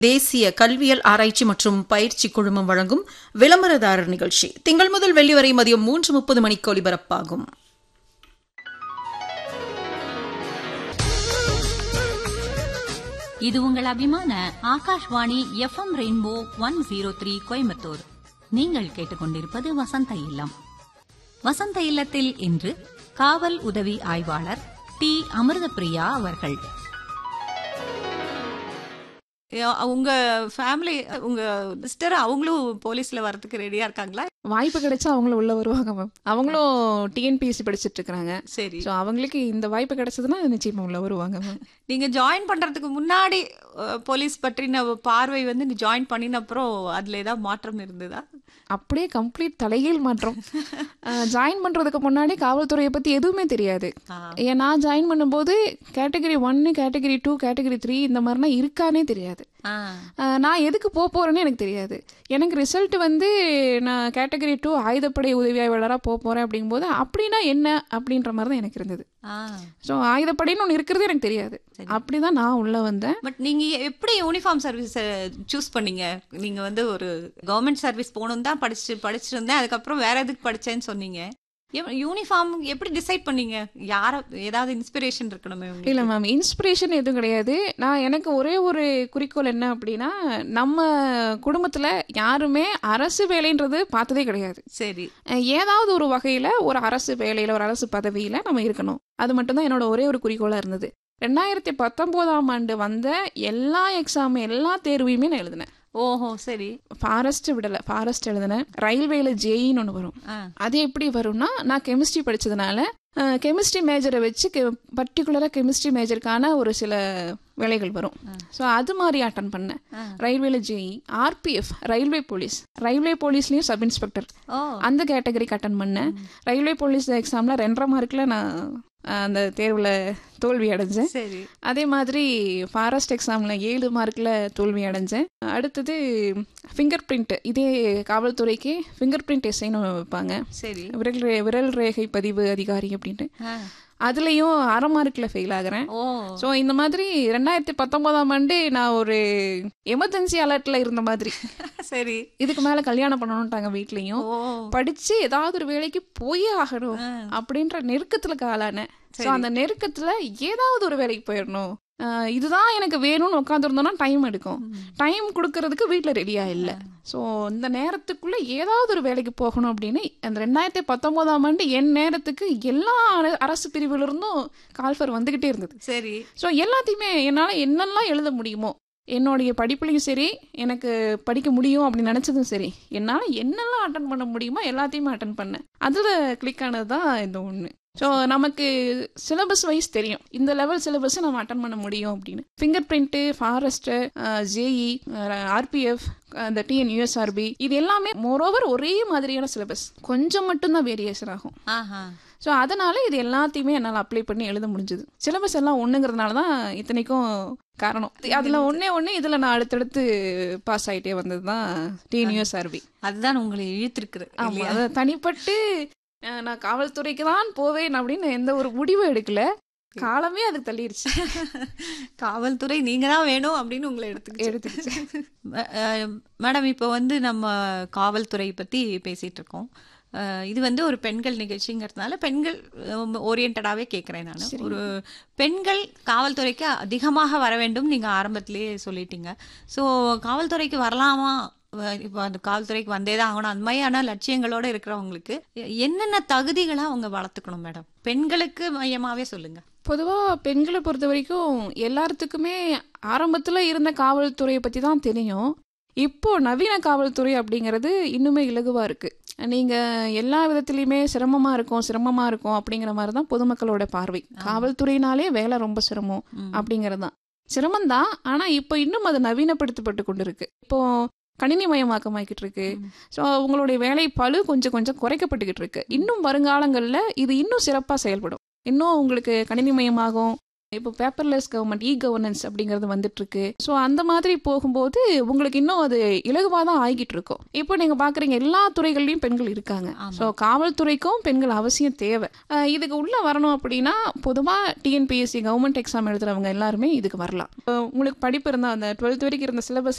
தேசிய கல்வியல் ஆராய்ச்சி மற்றும் பயிற்சி குழுமம் வழங்கும் விளம்பரதாரர் நிகழ்ச்சி திங்கள் முதல் வெள்ளி வரை மதியம் மூன்று முப்பது மணிக்கு ஒலிபரப்பாகும் இது உங்கள் அபிமான Akashvani FM rainbow one zero three Coimbatore நீங்கள் கேட்டுக்கொண்டிருப்பது வசந்த இல்லம் வசந்த இல்லத்தில் இன்று காவல் உதவி ஆய்வாளர் டி அமிர்தபிரியா அவர்கள் யா- உங்க ஃபேமிலி உங்க சிஸ்டர் அவங்களும் போலீஸ்ல வரதுக்கு ரெடியா இருக்காங்களா வாய்ப்பு கிடைச்சா அவங்களும் உள்ள வருவாங்க மேம் அவங்களும் டிஎன்பிஎஸ்சி படிச்சிட்டு இருக்காங்க சரி ஸோ அவங்களுக்கு இந்த வாய்ப்பு கிடைச்சதுன்னா நிச்சயமா உள்ள வருவாங்க மேம் நீங்க ஜாயின் பண்றதுக்கு முன்னாடி அஹ், போலீஸ் பற்றின பார்வை வந்து நீ ஜாயின் பண்ணின அப்புறம் அதுல ஏதாவது மாற்றம் இருந்ததா அப்படியே கம்ப்ளீட் தலைகீழ் மாற்றம் ஜாயின் பண்றதுக்கு முன்னாடி காவல்துறையை பத்தி எதுவுமே தெரியாது ஆ. ஏன் நான் ஜாயின் பண்ணும்போது கேட்டகரி ஒன்னு கேட்டகரி டூ கேட்டகரி த்ரீ இந்த மாதிரிலாம் இருக்கானே தெரியாது ஆ. ஆஹ் நான் எதுக்கு போக போறேன்னு எனக்கு தெரியாது எனக்கு ரிசல்ட் வந்து நான் கேட்டகரி டூ ஆயுதப்படை உதவி ஆய்வாளராக போக போறேன் அப்படிங்கும்போது அப்படின்னா என்ன அப்படின்ற மாதிரி தான் எனக்கு இருந்தது ஆ. ஸோ ஆயுதப்படைன்னு ஒன்று இருக்கிறது எனக்கு தெரியாது அப்படிதான் நான் உள்ள வந்தேன் பட் நீங்க எப்படி யூனிஃபார்ம் சர்வீஸ் சூஸ் பண்ணீங்க நீங்க வந்து ஒரு கவர்மெண்ட் சர்வீஸ் போகணும் தான் படிச்சு படிச்சிருந்தேன் அதுக்கப்புறம் வேற எதுக்கு படிச்சேன்னு சொன்னீங்க யூனிஃபார்ம் எப்படி டிசைட் பண்ணீங்க யார ஏதாவது இன்ஸ்பிரேஷன் இருக்கணுமே உங்களுக்கு? இல்லை மேம் இன்ஸ்பிரேஷன் எதுவும் கிடையாது நான் எனக்கு ஒரே ஒரு குறிக்கோள் என்ன அப்படின்னா நம்ம குடும்பத்தில் யாருமே அரசு வேலைன்றது பார்த்ததே கிடையாது சரி அஹ் ஏதாவது ஒரு வகையில் ஒரு அரசு வேலையில் ஒரு அரசு பதவியில் நம்ம இருக்கணும் அது மட்டும்தான் என்னோட ஒரே ஒரு குறிக்கோளாக இருந்தது ரெண்டாயிரத்தி பத்தொம்போதாம் ஆண்டு வந்த எல்லா எக்ஸாம் எல்லா தேர்வையுமே நான் எழுதினேன் ஓஹோ சரி ஃபாரஸ்ட் விடலை ஃபாரஸ்ட் எழுதினேன் ரயில்வேல ஜேஇன்னு ஒன்று வரும் ஆ. அது எப்படி வரும்னா நான் கெமிஸ்ட்ரி படிச்சதுனால கெமிஸ்ட்ரி மேஜரை வச்சு பர்டிகுலராக கெமிஸ்ட்ரி மேஜருக்கான ஒரு சில வேலைகள் வரும் ஸோ அது மாதிரி அட்டன் பண்ணேன் ஆ. ரயில்வேல ஜேஇ ஆர்பிஎஃப் ரயில்வே போலீஸ் ரயில்வே போலீஸ்லேயும் சப் இன்ஸ்பெக்டர் ஓ அந்த கேட்டகரிக்கு அட்டன் பண்ணேன் ரயில்வே போலீஸ் எக்ஸாமில் ரெண்டரை மார்க்கில் நான் அஹ், அந்த தேர்வில் தோல்வி அடைஞ்சேன் சரி அதே மாதிரி ஃபாரஸ்ட் எக்ஸாமில் ஏழு மார்க்கில் தோல்வி அடைஞ்சேன் அடுத்தது ஃபிங்கர் பிரிண்ட் இதே காவல்துறைக்கு ஃபிங்கர் பிரிண்ட் எஸ்ஐன்னு வைப்பாங்க சரி விரல் ரே விரல் ரேகை பதிவு அதிகாரி அப்படின்ட்டு ஆ. அதுலேயும் அரை மார்க்கில் ஃபெயில் ஆகுறேன் ஓ ஸோ இந்த மாதிரி ரெண்டாயிரத்தி பத்தொன்பதாம் ஆண்டு நான் ஒரு எமர்ஜென்சி அலர்ட்டில் இருந்த மாதிரி சரி இதுக்கு மேலே கல்யாணம் பண்ணணுன்ட்டாங்க வீட்லேயும் ஓ படிச்சு ஏதாவது ஒரு வேலைக்கு போயே ஆகணும் அப்படின்ற நெருக்கத்துல ஆளானேன் ஸோ அந்த நெருக்கத்துல ஏதாவது ஒரு வேலைக்கு போயிடணும் ஆஹ் இதுதான் எனக்கு வேணும்னு உட்காந்துருந்தோம்னா டைம் எடுக்கும் டைம் கொடுக்கறதுக்கு வீட்டில் ரெடியா இல்லை ஸோ இந்த நேரத்துக்குள்ள ஏதாவது ஒரு வேலைக்கு போகணும் அப்படின்னு அந்த ரெண்டாயிரத்தி பத்தொன்பதாம் ஆண்டு என் நேரத்துக்கு எல்லா அர- அரசு பிரிவுல இருந்தும் கால்ஃபர் வந்துகிட்டே இருந்தது சரி ஸோ எல்லாத்தையுமே என்னால் என்னெல்லாம் எழுத முடியுமோ என்னுடைய படிப்புலையும் சரி எனக்கு படிக்க முடியும் அப்படின்னு நினச்சதும் சரி என்னால் என்னெல்லாம் அட்டன் பண்ண முடியுமோ எல்லாத்தையுமே அட்டன் பண்ணேன் அதில் கிளிக் ஆனது தான் இந்த ஒன்று ஸோ நமக்கு சிலபஸ் வைஸ் தெரியும் இந்த லெவல் சிலபஸ் நம்ம அட்டன் பண்ண முடியும் அப்படின்னு finger print forest JE RPF அந்த டிஎன் யூஎஸ்ஆர்பி இது எல்லாமே மோரோவர் ஒரே மாதிரியான சிலபஸ் கொஞ்சம் மட்டும்தான் வேரியேஷன் ஆகும் ஆஹா ஸோ அதனால இது எல்லாத்தையுமே என்னால் அப்ளை பண்ணி எழுத முடிஞ்சது சிலபஸ் எல்லாம் ஒன்றுங்கிறதுனால தான் இத்தனைக்கும் காரணம் அதில் ஒன்றே ஒன்று இதில் நான் அடுத்தடுத்து பாஸ் ஆகிட்டே வந்தது தான் டிஎன்யூஎஸ்ஆர்பி அதுதான் உங்களை இழுத்திருக்குது ஆமாம் இல்லையா அதை தனிப்பட்டு அஹ், நான் காவல்துறைக்கு தான் போவேன் அப்படின்னு எந்த ஒரு முடிவும் எடுக்கல காலமே அதுக்கு தள்ளிடுச்சு காவல்துறை நீங்க தான் வேணும் அப்படின்னு உங்களை எடுத்துக்கிச்சு எடுத்துக்கிச்சு ம- அஹ், மேடம் இப்போ வந்து நம்ம காவல்துறை பத்தி பேசிட்டு இருக்கோம் அஹ், இது வந்து ஒரு பெண்கள் நிகழ்ச்சிங்கிறதுனால பெண்கள் ஓரியன்டாவே கேட்குறேன் நான் ஒரு பெண்கள் காவல்துறைக்கு அதிகமாக வர வேண்டும் நீங்க ஆரம்பத்திலேயே சொல்லிட்டீங்க ஸோ காவல்துறைக்கு வரலாமா வ- இப்போ அந்த காவல்துறைக்கு வந்தே தான் ஆகணும் அந்த மாதிரியான லட்சியங்களோட இருக்கிறவங்களுக்கு என்னென்ன தகுதிகளை அவங்க வளர்த்துக்கணும் மேடம் பெண்களுக்கு மையமாவே சொல்லுங்க பொதுவாக பெண்களை பொறுத்த வரைக்கும் எல்லாத்துக்குமே ஆரம்பத்தில் இருந்த காவல்துறையை பற்றி தான் தெரியும் இப்போ நவீன காவல்துறை அப்படிங்கிறது இன்னுமே இலகுவாக இருக்குது நீங்கள் எல்லா விதத்துலையுமே சிரமமாக இருக்கும் சிரமமாக இருக்கும் அப்படிங்கிற மாதிரி தான் பொதுமக்களோட பார்வை காவல்துறையினாலே வேலை ரொம்ப சிரமம் அப்படிங்கிறது தான் சிரமம்தான் ஆனால் இப்போ இன்னும் அது நவீனப்படுத்தப்பட்டு கொண்டு இருக்கு இப்போ கணினி மயமாக்கமாக்கிட்டு இருக்கு ஸோ உங்களுடைய வேலை பளு கொஞ்சம் கொஞ்சம் குறைக்கப்பட்டுக்கிட்டு இருக்கு இன்னும் வருங்காலங்களில் இது இன்னும் சிறப்பாக செயல்படும் இன்னும் உங்களுக்கு கணினி மயமாகும் இப்போ பேப்பர்லெஸ் கவர்மெண்ட் இ கவர்னன்ஸ் அப்படிங்கிறது வந்துட்டு இருக்கு ஸோ அந்த மாதிரி போகும்போது உங்களுக்கு இன்னும் அது இலகுவாக தான் ஆகிட்டு இருக்கும் இப்போ நீங்க பாக்குறீங்க எல்லா துறைகள்லயும் பெண்கள் இருக்காங்க ஸோ காவல்துறைக்கும் பெண்கள் அவசியம் தேவை அஹ் இதுக்கு உள்ள வரணும் அப்படின்னா பொதுவா டிஎன்பிஎஸ்சி கவர்மெண்ட் எக்ஸாம் எழுதுறவங்க எல்லாருமே இதுக்கு வரலாம் இப்போ உங்களுக்கு படிப்பு இருந்தால் அந்த டுவெல்த் வரைக்கும் இருந்த சிலபஸ்